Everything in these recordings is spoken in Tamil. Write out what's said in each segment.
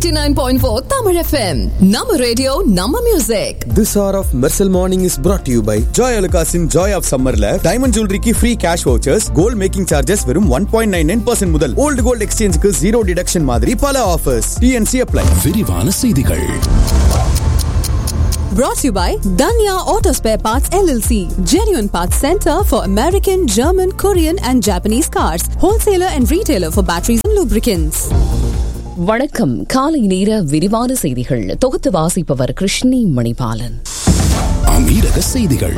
89.4 Tamil FM. நம்ம ரேடியோ நம்ம music This hour of Mersal Morning is brought to you by Joy Alukasin Joy of Summerல டைமண்ட் ஜுவல்லரிக்கு free cash vouchers gold making charges வெறும் one point nine nine percent முதல் ஓல்டு கோல்ட் எக்ஸ்சேஞ்சுக்கு ஜீரோ டிடக்ஷன் மாதிரி பல ஆஃபர்ஸ் டிஎன்சி அப்ளை விரிவான செய்திகள் brought to you by Danya Auto Spare Parts LLC. Genuine Parts Center for American, German, Korean and Japanese cars. Wholesaler and retailer for batteries and lubricants. வணக்கம் காலை நேர விரிவான செய்திகள் தொகுத்து வாசிப்பவர் கிருஷ்ணி மணிபாலன் அமீரக செய்திகள்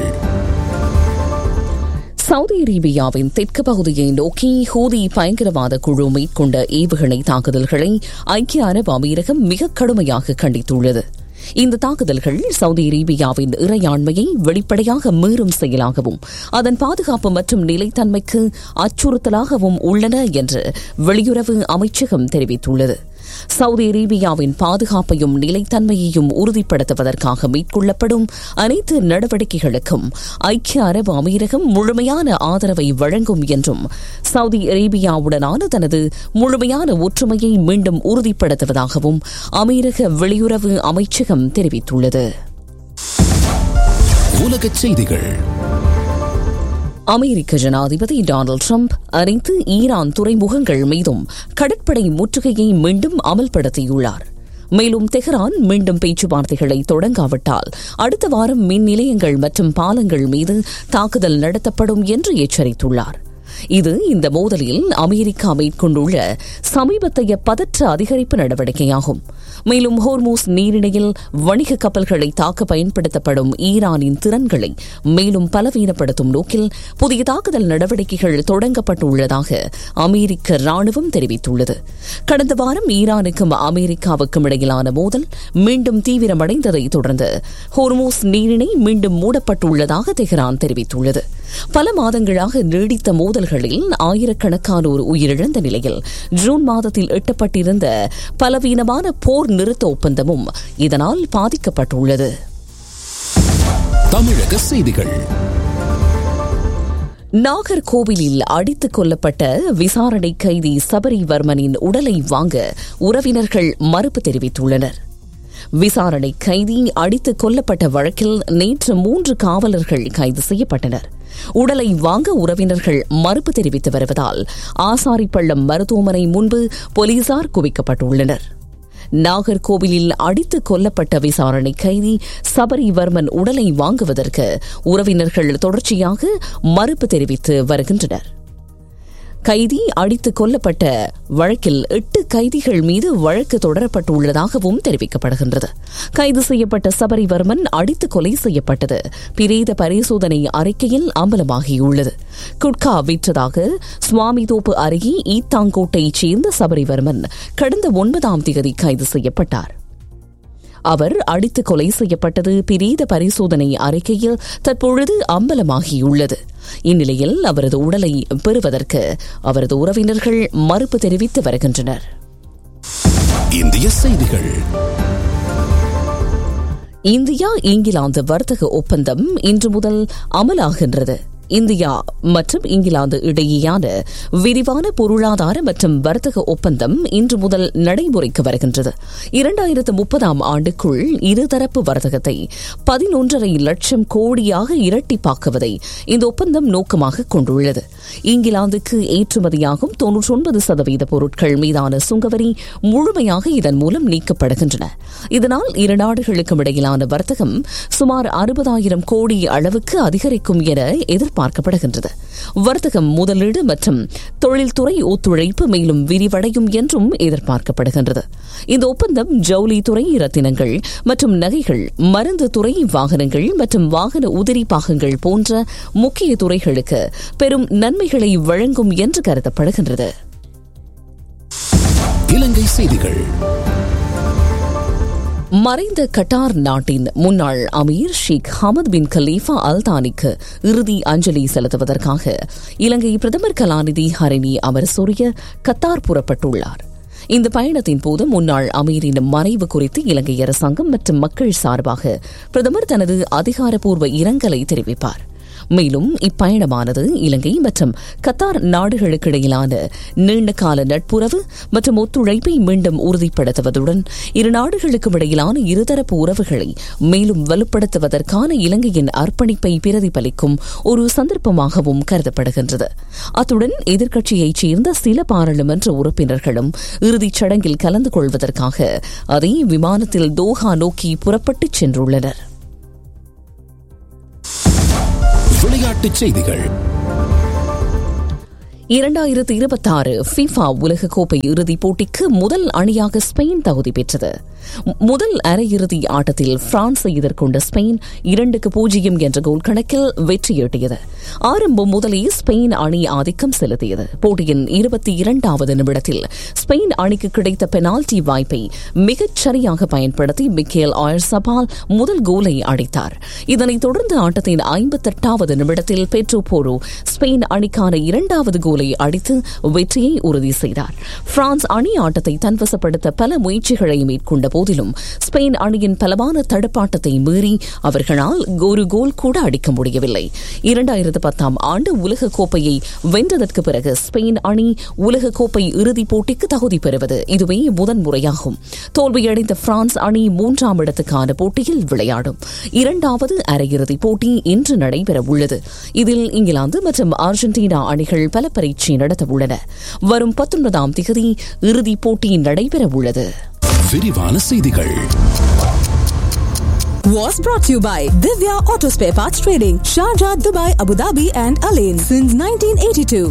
சவுதி அரேபியாவின் தெற்கு பகுதியை நோக்கி ஹூதி பயங்கரவாத குழு மேற்கொண்ட ஏவுகணை தாக்குதல்களை ஐக்கிய அரபு அமீரகம் மிக கடுமையாக கண்டித்துள்ளது இந்த தாக்குதல்கள் சவுதி அரேபியாவின் இறையாண்மையை வெளிப்படையாக மீறும் செயலாகவும் அதன் பாதுகாப்பு மற்றும் நிலைத்தன்மைக்கு அச்சுறுத்தலாகவும் உள்ளன என்று வெளியுறவு அமைச்சகம் தெரிவித்துள்ளது சவுதி அரேபியாவின் பாதுகாப்பையும் நிலைத்தன்மையையும் உறுதிப்படுத்துவதற்காக மேற்கொள்ளப்படும் அனைத்து நடவடிக்கைகளுக்கும் ஐக்கிய அரபு அமீரகம் முழுமையான ஆதரவை வழங்கும் என்றும் சவுதி அரேபியாவுடனான தனது முழுமையான ஒற்றுமையை மீண்டும் உறுதிப்படுத்துவதாகவும் அமீரக வெளியுறவு அமைச்சகம் தெரிவித்துள்ளது உலகச் செய்திகள் அமெரிக்க ஜனாதிபதி டொனால்டு ட்ரம்ப் அனைத்து ஈரான் துறைமுகங்கள் மீதும் கடற்படை முற்றுகையை மீண்டும் அமல்படுத்தியுள்ளார் மேலும் தெஹ்ரான் மீண்டும் பேச்சுவார்த்தைகளை தொடங்காவிட்டால் அடுத்த வாரம் மின் நிலையங்கள் மற்றும் பாலங்கள் மீது தாக்குதல் நடத்தப்படும் என்று எச்சரித்துள்ளார் இது இந்த மோதலில் அமெரிக்கா மேற்கொண்டுள்ள சமீபத்தைய பதற்ற அதிகரிப்பு நடவடிக்கையாகும் மேலும் ஹோர்மூஸ் நீரிணையில் வணிக கப்பல்களை தாக்க பயன்படுத்தப்படும் ஈரானின் திறன்களை மேலும் பலவீனப்படுத்தும் நோக்கில் புதிய தாக்குதல் நடவடிக்கைகள் தொடங்கப்பட்டுள்ளதாக அமெரிக்க ராணுவம் தெரிவித்துள்ளது கடந்த வாரம் ஈரானுக்கும் அமெரிக்காவுக்கும் இடையிலான மோதல் மீண்டும் தீவிரமடைந்ததை தொடர்ந்து ஹோர்மூஸ் நீரிணை மீண்டும் மூடப்பட்டுள்ளதாக தெஹ்ரான் தெரிவித்துள்ளது பல மாதங்களாக நீடித்த மோதல்களில் ஆயிரக்கணக்கானோர் உயிரிழந்த நிலையில் ஜூன் மாதத்தில் எட்டப்பட்டிருந்த பலவீனமான போர் நிறுத்த ஒப்பந்தமும் இதனால் பாதிக்கப்பட்டுள்ளது தமிழக செய்திகள் நாகர்கோவிலில் அடித்துக் கொல்லப்பட்ட விசாரணை கைதி சபரிவர்மனின் உடலை வாங்க உறவினர்கள் மறுப்பு தெரிவித்துள்ளனர் விசாரணை கைதி அடித்துக் கொல்லப்பட்ட வழக்கில் நேற்று மூன்று காவலர்கள் கைது செய்யப்பட்டனர் உடலை வாங்க உறவினர்கள் மறுப்பு தெரிவித்து வருவதால் ஆசாரிப்பள்ளம் மருத்துவமனை முன்பு போலீசார் குவிக்கப்பட்டுள்ளனர் நாகர்கோவிலில் அடித்துக் கொல்லப்பட்ட விசாரணை கைதி சபரிவர்மன் உடலை வாங்குவதற்கு உறவினர்கள் தொடர்ச்சியாக மறுப்பு தெரிவித்து வருகின்றனர் கைதி அடித்துக் கொல்லப்பட்ட வழக்கில் எட்டு கைதிகள் மீது வழக்கு தொடரப்பட்டுள்ளதாகவும் தெரிவிக்கப்படுகின்றது கைது செய்யப்பட்ட சபரிவர்மன் அடித்து கொலை செய்யப்பட்டது பிரேத பரிசோதனை அறிக்கையில் அம்பலமாகியுள்ளது குட்கா விற்றதாக சுவாமிதோப்பு அருகே ஈத்தாங்கோட்டையைச் சேர்ந்த சபரிவர்மன் கடந்த ஒன்பதாம் தேதி கைது செய்யப்பட்டார் அவர் அடித்து கொலை செய்யப்பட்டது பிரேத பரிசோதனை அறிக்கையில் தற்பொழுது அம்பலமாகியுள்ளது இந்நிலையில் அவரது உடலை பெறுவதற்கு அவரது உறவினர்கள் மறுப்பு தெரிவித்து வருகின்றனர் இந்திய செய்திகள் இந்தியா இங்கிலாந்து வர்த்தக ஒப்பந்தம் இன்று முதல் அமலாகின்றது இந்தியா மற்றும் இங்கிலாந்து இடையேயான விரிவான பொருளாதார மற்றும் வர்த்தக ஒப்பந்தம் இன்று முதல் நடைமுறைக்கு வருகின்றது இரண்டாயிரத்து முப்பதாம் ஆண்டுக்குள் இருதரப்பு வர்த்தகத்தை பதினொன்றரை லட்சம் கோடியாக இரட்டிப்பாக்குவதை இந்த ஒப்பந்தம் நோக்கமாக கொண்டுள்ளது இங்கிலாந்துக்கு ஏற்றுமதியாகும் தொன்னூற்றி ஒன்பது சதவீத பொருட்கள் மீதான சுங்கவரி முழுமையாக இதன் மூலம் நீக்கப்படுகின்றன இதனால் இரு நாடுகளுக்கும் இடையிலான வர்த்தகம் சுமார் அறுபதாயிரம் கோடி அளவுக்கு அதிகரிக்கும் என எதிர்பார்க்கப்படுகின்றது வர்த்தகம் முதலீடு மற்றும் தொழில்துறை ஒத்துழைப்பு மேலும் விரிவடையும் என்றும் எதிர்பார்க்கப்படுகின்றது இந்த ஒப்பந்தம் ஜவுளி துறை ரத்தினங்கள் மற்றும் நகைகள் மருந்து துறை வாகனங்கள் மற்றும் வாகன உதிரி பாகங்கள் போன்ற முக்கிய துறைகளுக்கு பெரும் நன்மைகளை வழங்கும் என்று கருதப்படுகின்றது இலங்கை செய்திகள் மறைந்த கட்டார் நாட்டின் முன்னாள் அமீர் ஷேக் ஹமத் பின் கலீஃபா அல்தானிக்கு இறுதி அஞ்சலி செலுத்துவதற்காக இலங்கை பிரதமர் கலாநிதி ஹரிணி அமரசூரிய கத்தார் புறப்பட்டுள்ளார் இந்த பயணத்தின் போது முன்னாள் அமீரின் மறைவு குறித்து இலங்கை அரசாங்கம் மற்றும் மக்கள் சார்பாக பிரதமர் தனது அதிகாரப்பூர்வ இரங்கலை தெரிவிப்பார் மேலும் இப்பயணமானது இலங்கை மற்றும் கத்தார் நாடுகளுக்கு இடையிலான நீண்டகால நட்புறவு மற்றும் ஒத்துழைப்பை மீண்டும் உறுதிப்படுத்துவதுடன் இரு நாடுகளுக்கும் இடையிலான இருதரப்பு உறவுகளை மேலும் வலுப்படுத்துவதற்கான இலங்கையின் அர்ப்பணிப்பை பிரதிபலிக்கும் ஒரு சந்தர்ப்பமாகவும் கருதப்படுகின்றது அத்துடன் எதிர்க்கட்சியைச் சேர்ந்த சில பாராளுமன்ற உறுப்பினர்களும் இறுதிச் சடங்கில் கலந்து கொள்வதற்காக அதே விமானத்தில் தோஹா நோக்கி புறப்பட்டுச் சென்றுள்ளனர் விளையாட்டுச் செய்திகள் இரண்டாயிரத்து இருபத்தாறு ஃபிஃபா உலகக்கோப்பை இறுதிப் போட்டிக்கு முதல் அணியாக ஸ்பெயின் தகுதி பெற்றது மு- முதல் அரையிறுதி ஆட்டத்தில் பிரான்ஸை எதிர்கொண்ட ஸ்பெயின் இரண்டுக்கு பூஜ்ஜியம் என்ற கோல் கணக்கில் வெற்றியீட்டியது ஆரம்பம் முதலே ஸ்பெயின் அணி ஆதிக்கம் செலுத்தியது போட்டியின் இருபத்தி இரண்டாவது நிமிடத்தில் ஸ்பெயின் அணிக்கு கிடைத்த பெனால்டி வாய்ப்பை மிகச் சரியாக பயன்படுத்தி மிக்கேல் ஆயர் சபால் முதல் கோலை அடித்தார் இதனைத் தொடர்ந்து ஆட்டத்தின் ஐம்பத்தெட்டாவது நிமிடத்தில் பெட்ரோ போரோ ஸ்பெயின் அணிக்கான இரண்டாவது கோலை அடித்து வெற்றியை உறுதி செய்தார் பிரான்ஸ் அணி ஆட்டத்தை தன்வசப்படுத்த பல முயற்சிகளை மேற்கொண்ட போதிலும் ஸ்பெயின் அணியின் பலமான தடுப்பாட்டத்தை மீறி அவர்களால் ஒரு கோல் கூட அடிக்க முடியவில்லை இரண்டாயிரத்து பத்தாம் ஆண்டு உலகக் கோப்பையை வென்றதற்கு பிறகு ஸ்பெயின் அணி உலகக் கோப்பை இறுதிப் போட்டிக்கு தகுதி பெறுவது இதுவே முதன்முறையாகும் தோல்வியடைந்த பிரான்ஸ் அணி மூன்றாம் இடத்துக்கான போட்டியில் விளையாடும் இரண்டாவது அரையிறுதிப் போட்டி இன்று நடைபெற உள்ளது இதில் இங்கிலாந்து மற்றும் அர்ஜென்டினா அணிகள் பல பரீட்சை நடத்த உள்ளன வரும் பத்தொன்பதாம் திகதி இறுதிப் போட்டி நடைபெற உள்ளது விரிவான செய்திகள் Was brought to you by Divya Auto Spare Parts Trading, Sharjah, Dubai, Abu Dhabi, and Alain since 1982.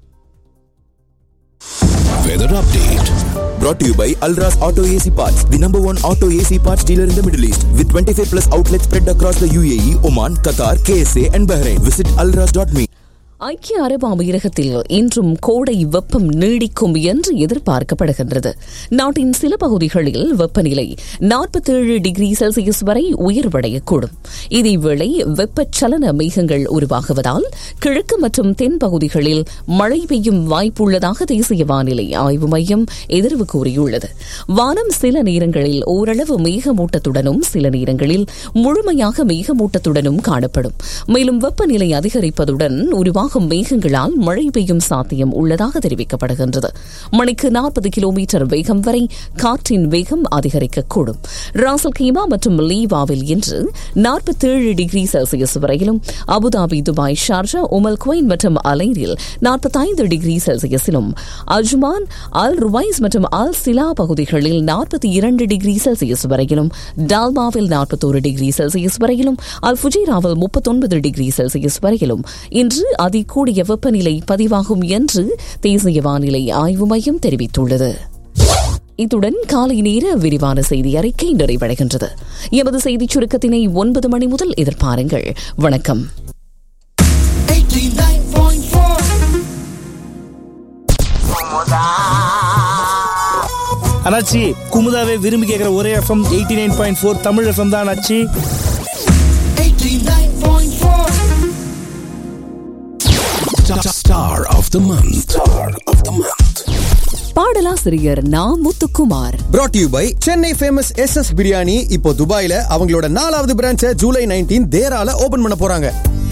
Weather update Brought to you by Alras Auto AC Parts, the number one auto AC parts dealer in the Middle East, with 25 plus outlets spread across the UAE, Oman, Qatar, KSA, and Bahrain. Visit alras.me. ஐக்கிய அரபு அமீரகத்தில் இன்றும் கோடை வெப்பம் நீடிக்கும் என்று எதிர்பார்க்கப்படுகின்றது நாட்டின் சில பகுதிகளில் வெப்பநிலை நாற்பத்தேழு டிகிரி செல்சியஸ் வரை உயர்வடையக்கூடும் இதேவேளை வெப்பச்சலன மேகங்கள் உருவாகுவதால் கிழக்கு மற்றும் தென் பகுதிகளில் மழை பெய்யும் வாய்ப்புள்ளதாக தேசிய வானிலை ஆய்வு மையம் எதிர்வு கூறியுள்ளது வானம் சில நேரங்களில் ஓரளவு மேகமூட்டத்துடனும் சில நேரங்களில் முழுமையாக மேகமூட்டத்துடனும் காணப்படும் மேலும் வெப்பநிலை அதிகரிப்பதுடன் உருவாகும் மேகங்களால் மழை பெய்யும் சாத்தியம் உள்ளதாக தெரிவிக்கப்படுகின்றது மணிக்கு நாற்பது கிலோமீட்டர் வேகம் வரை காற்றின் வேகம் அதிகரிக்கக்கூடும் ராசல் கீமா மற்றும் லீவாவில் இன்று நாற்பத்தேழு டிகிரி செல்சியஸ் வரையிலும் Abu Dhabi Dubai Sharjah Umm Al Quwain மற்றும் அலைரில் நாற்பத்தைந்து டிகிரி செல்சியஸிலும் அஜ்மான் அல் ருவைஸ் மற்றும் அல் சிலா பகுதிகளில் நாற்பத்தி இரண்டு டிகிரி செல்சியஸ் வரையிலும் டால்மாவில் நாற்பத்தோரு டிகிரி செல்சியஸ் வரையிலும் அல் ஃபுஜைராவில் முப்பத்தொன்பது டிகிரி செல்சியஸ் வரையிலும் இன்று அதிகூடிய வெப்பநிலை பதிவாகும் என்று தேசிய வானிலை ஆய்வு மையம் தெரிவித்துள்ளது இத்துடன் காலை நேர விரிவான செய்தி அறிக்கை நிறைவடைகின்றது எமது செய்திச் சுருக்கத்தினை ஒன்பது மணி முதல் எதிர்பாருங்கள் வணக்கம் அண்ணாச்சி குமுதாவே விரும்பி கேட்குற ஒரே FM eighty nine point four Tamil FM தான் அண்ணாச்சி Star of the month. Star of the month. பாடலாசிரியர் Na Muthukumar Brought to you by Chennai famous S S biryani இப்போ துபாயில அவங்களோட நாலாவது பிரான்ச்சை ஜூலை நைன்டீன் தேரால ஓபன் பண்ண போறாங்க